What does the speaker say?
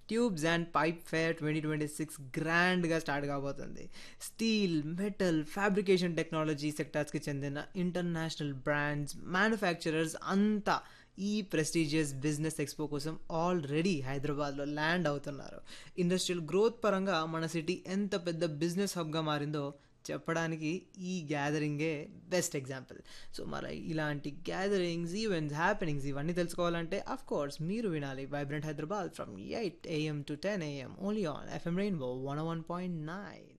tubes and pipe fair twenty twenty six గ్రాండ్గా start కాబోతుంది steel metal fabrication technology సెక్టార్స్కి చెందిన ఇంటర్నేషనల్ బ్రాండ్స్ మ్యానుఫ్యాక్చరర్స్ అంతా ఈ ప్రెస్టీజియస్ బిజినెస్ ఎక్స్పో కోసం ఆల్రెడీ హైదరాబాద్లో ల్యాండ్ అవుతున్నారు ఇండస్ట్రియల్ గ్రోత్ పరంగా మన సిటీ ఎంత పెద్ద బిజినెస్ హబ్గా మారిందో చెప్పడానికి ఈ గ్యాదరింగే బెస్ట్ ఎగ్జాంపుల్ సో మరి ఇలాంటి గ్యాదరింగ్స్ ఈవెంట్స్ హ్యాపెనింగ్స్ ఇవన్నీ తెలుసుకోవాలంటే అఫ్ కోర్స్ మీరు వినాలి vibrant Hyderabad from eight AM to ten AM only on FM rainbow one one point nine